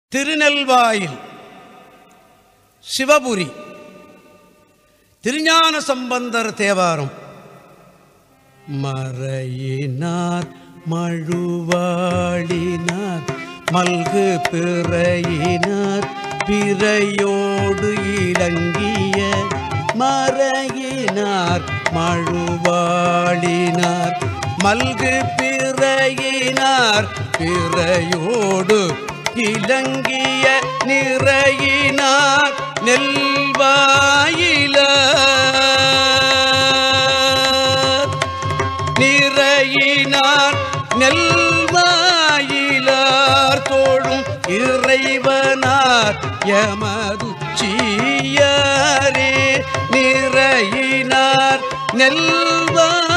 திருநெல்வாயில் சிவபுரி திருஞான சம்பந்தர் தேவாரம் மறையினார் மழுவாளினார் மல்கு பிறையினார் பிறையோடு இலங்கிய மறையினார் மழுவாளினார் மல்கு பிறையினார் பிறையோடு இலங்கிய நிறையினார் நெல்வாயிலார் நிறையினார் நெல்வாயிலார் தோழும் இறைவனார் எமதுச்சியாரே நிறையினார் நெல்வாயிலார்